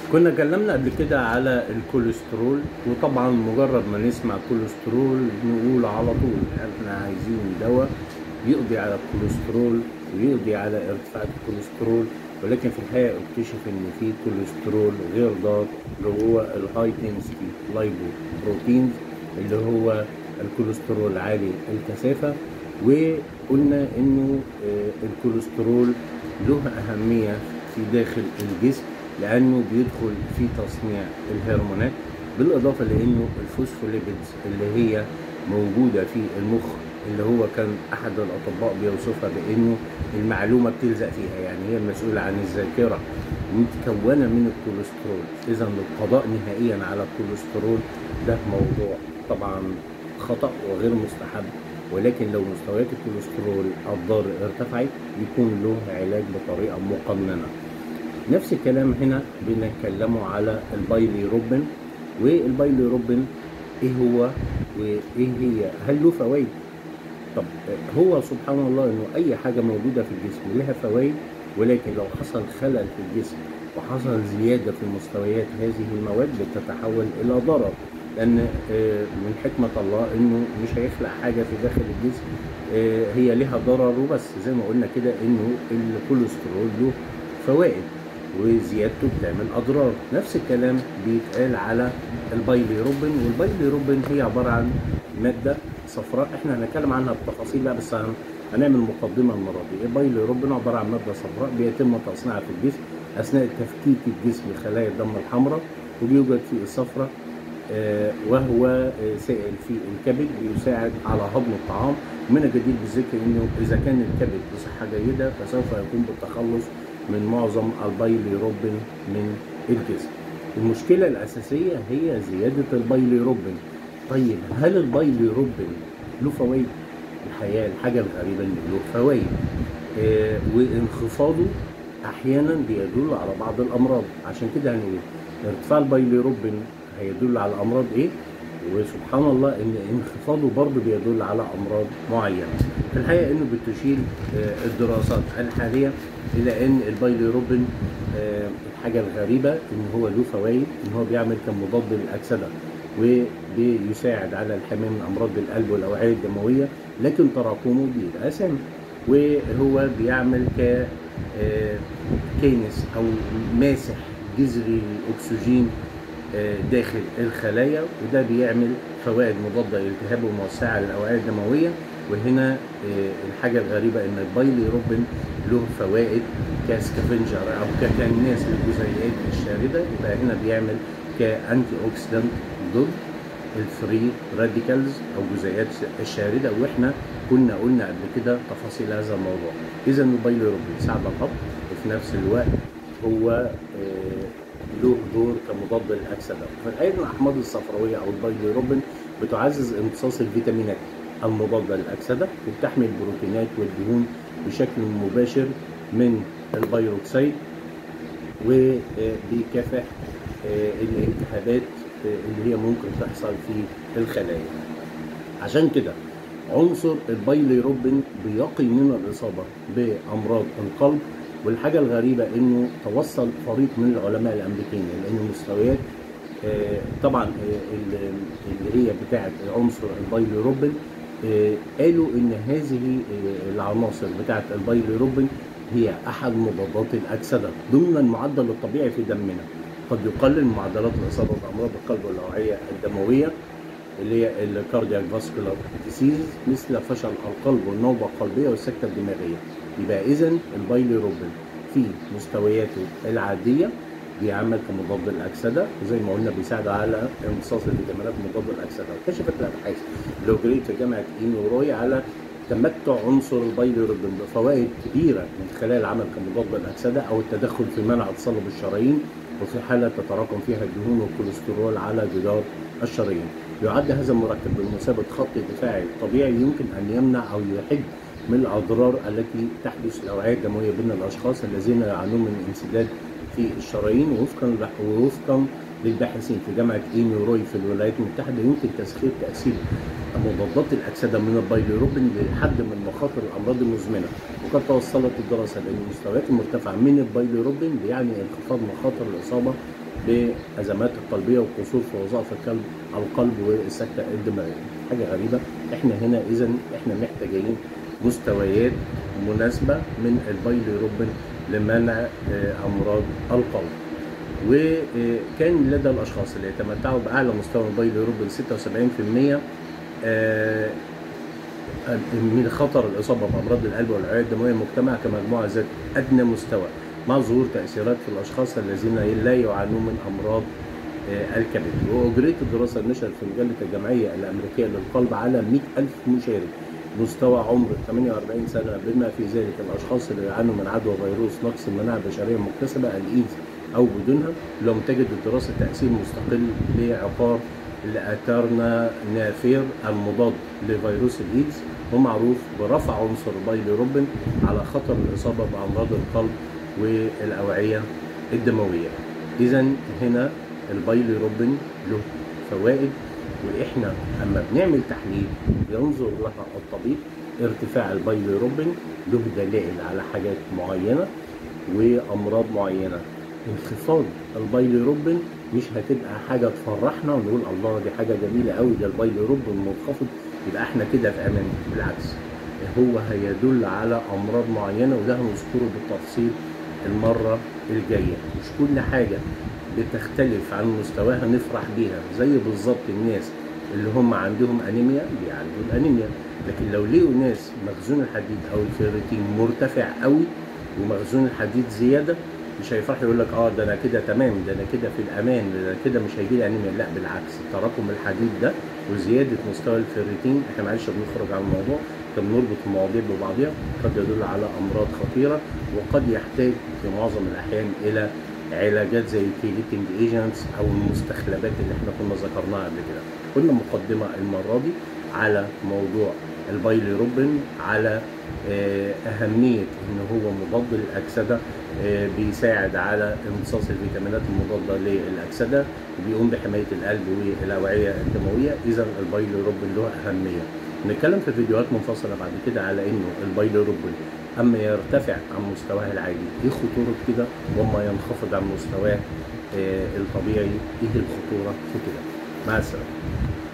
كنا اتكلمنا قبل كده على الكوليسترول وطبعا مجرد ما نسمع كوليسترول نقول على طول احنا عايزين دواء يقضي على الكوليسترول ويقضي على ارتفاع الكوليسترول ولكن في الحقيقه اكتشف ان في كوليسترول غير ضار اللي هو الهاي دنسيتي لايبو بروتينز اللي هو الكوليسترول عالي الكثافه وقلنا انه آه، الكوليسترول له اهميه في داخل الجسم لانه بيدخل في تصنيع الهرمونات بالاضافه لانه الفوسفوليبيدز اللي هي موجوده في المخ اللي هو كان احد الاطباء بيوصفها بانه المعلومه بتلزق فيها يعني هي المسؤوله عن الذاكره متكونه من الكوليسترول اذا القضاء نهائيا على الكوليسترول ده موضوع طبعا خطا وغير مستحب ولكن لو مستويات الكوليسترول الضار ارتفعت يكون له علاج بطريقه مقننه نفس الكلام هنا بنتكلموا على البايليروبين والبايليروبين ايه هو وايه هي هل له فوائد طب هو سبحان الله انه اي حاجه موجوده في الجسم لها فوائد ولكن لو حصل خلل في الجسم وحصل زياده في مستويات هذه المواد بتتحول الى ضرر لان آه، من حكمه الله انه مش هيخلق حاجه في داخل الجسم آه، هي لها ضرر وبس زي ما قلنا كده انه الكوليسترول له فوائد وزيادته بتعمل اضرار نفس الكلام بيتقال على البايليروبين والبايليروبين هي عباره عن ماده صفراء احنا هنتكلم عنها بالتفاصيل بقى بس هن- هنعمل مقدمه المره دي البايليروبين عباره عن ماده صفراء بيتم تصنيعها في الجسم اثناء تفكيك الجسم خلايا الدم الحمراء وبيوجد في الصفرة آه، وهو آه، سائل في الكبد بيساعد على هضم الطعام من الجدير بالذكر انه اذا كان الكبد بصحه جيده فسوف يقوم بالتخلص من معظم البايليروبين من الجسم. المشكله الاساسيه هي زياده البايليروبين. طيب هل البايليروبين له فوائد؟ الحقيقه الحاجه الغريبه ان له فوائد. آه، وانخفاضه احيانا بيدل على بعض الامراض عشان كده هنقول ارتفاع البايليروبين هيدل على امراض ايه وسبحان الله ان انخفاضه برضه بيدل على امراض معينه في الحقيقه انه بتشير آه، الدراسات الحاليه الى ان البايليروبين آه، الحاجه الغريبه ان هو له فوائد ان هو بيعمل كمضاد للاكسده وبيساعد على الحمايه من امراض القلب والاوعيه الدمويه لكن تراكمه بيبقى سام وهو بيعمل ك آه، كينس او ماسح جذري الاكسجين آه، داخل الخلايا وده بيعمل فوائد مضاده للالتهاب وموسعه للاوعيه الدمويه وهنا آه، الحاجه الغريبه ان البايليروبين له فوائد كسكافنجر او ككناس للجزيئات الشارده يبقى هنا بيعمل كانتي اوكسيدنت ضد الفري راديكالز او جزيئات الشارده واحنا كنا قلنا قبل كده تفاصيل هذا الموضوع اذا البايليروبين بيساعد الهضم وفي نفس الوقت هو آه، له دور كمضاد للاكسده فالحقيقه الاحماض الصفراويه او البايليروبين بتعزز امتصاص الفيتامينات المضاده للاكسده وبتحمي البروتينات والدهون بشكل مباشر من البيروكسيد وبيكافح آه، الالتهابات آه، اللي هي ممكن تحصل في الخلايا عشان كده عنصر البايليروبين بيقي من الإصابة بأمراض القلب والحاجة الغريبة إنه توصل فريق من العلماء الأمريكيين لأن مستويات آه، طبعا آه، ال- اللي هي بتاعة عنصر البايليروبين آه، قالوا إن هذه آه، العناصر بتاعة البايليروبين هي أحد مضادات الأكسدة ضمن المعدل الطبيعي في دمنا قد يقلل معدلات الإصابة بأمراض القلب والأوعية الدموية اللي هي الكاردياك فاسكولار ديسيز مثل فشل القلب والنوبه القلبيه والسكته الدماغيه يبقى اذا البايليروبين في مستوياته العاديه بيعمل كمضاد للاكسده وزي ما قلنا بيساعد على امتصاص الفيتامينات مضاد للاكسده وكشفت الابحاث لو جريت في جامعه اينوروي على تمتع عنصر البايليروبين بفوائد كبيره من خلال عمل كمضاد للاكسده او التدخل في منع تصلب الشرايين وفي حاله تتراكم فيها الدهون والكوليسترول على جدار الشرايين. يعد هذا المركب بمثابه خط دفاعي طبيعي يمكن ان يمنع او يحد من الاضرار التي تحدث الاوعيه الدمويه بين الاشخاص الذين يعانون من انسداد في الشرايين وفقا ووفقا للباحثين في جامعه اينيوروي في الولايات المتحده يمكن تسخير تاثير مضادات الاكسده من البايليروبين لحد من مخاطر الامراض المزمنه وقد توصلت الدراسه لان المستويات المرتفعه من البايليروبين بيعني انخفاض مخاطر الاصابه بازمات القلبيه والقصور في وظائف القلب القلب والسكته الدماغيه حاجه غريبه احنا هنا اذا احنا محتاجين مستويات مناسبه من البايليروبين لمنع آه، امراض القلب وكان لدى الاشخاص اللي يتمتعوا باعلى مستوى البايليروبين 76% آه، من خطر الاصابه بامراض القلب والاوعيه الدمويه المجتمع كمجموعه ذات ادنى مستوى مع ظهور تاثيرات في الاشخاص الذين لا يعانون من امراض آه، الكبد واجريت الدراسه نشرت في مجله الجمعيه الامريكيه للقلب على 100000 مشارك مستوى عمر 48 سنه بما في ذلك الاشخاص اللي يعانوا من عدوى فيروس نقص المناعه البشريه المكتسبه الايدز او بدونها لم تجد الدراسه تاثير مستقل لعقار لاتارنا نافير المضاد لفيروس الايدز ومعروف برفع عنصر البايليروبين على خطر الاصابه بامراض القلب والاوعيه الدمويه. اذا هنا البايليروبين له فوائد واحنا اما بنعمل تحليل ينظر لها الطبيب ارتفاع البايليروبين له دلائل على حاجات معينه وامراض معينه انخفاض البايليروبين مش هتبقى حاجه تفرحنا ونقول الله دي حاجه جميله قوي ده البايليروبين منخفض يبقى احنا كده في امان بالعكس هو هيدل على امراض معينه وده هنذكره بالتفصيل المره الجايه مش كل حاجه بتختلف عن مستواها نفرح بيها زي بالظبط الناس اللي هم عندهم انيميا بيعالجوا الانيميا لكن لو لقوا ناس مخزون الحديد او الفيريتين مرتفع قوي ومخزون الحديد زياده مش هيفرح يقول لك اه ده انا كده تمام ده انا كده في الامان ده انا كده مش هيجي لي انيميا لا بالعكس تراكم الحديد ده وزياده مستوى الفيريتين احنا معلش بنخرج عن الموضوع بنربط المواضيع ببعضها قد يدل على امراض خطيره وقد يحتاج في معظم الاحيان الى علاجات زي الكيليتنج ايجنتس او المستخلبات اللي احنا كنا ذكرناها قبل كده قلنا مقدمه المره دي على موضوع البايليروبين على آه، اهميه ان هو مضاد للاكسده آه، بيساعد على امتصاص الفيتامينات المضاده للاكسده وبيقوم بحمايه القلب والاوعيه الدمويه اذا البايليروبين له اهميه نتكلم في فيديوهات منفصله بعد كده على انه البايليروبين اما يرتفع عن مستواه العادي ايه خطوره كده واما ينخفض عن مستواه آه، الطبيعي ايه الخطوره في كده مع السلامه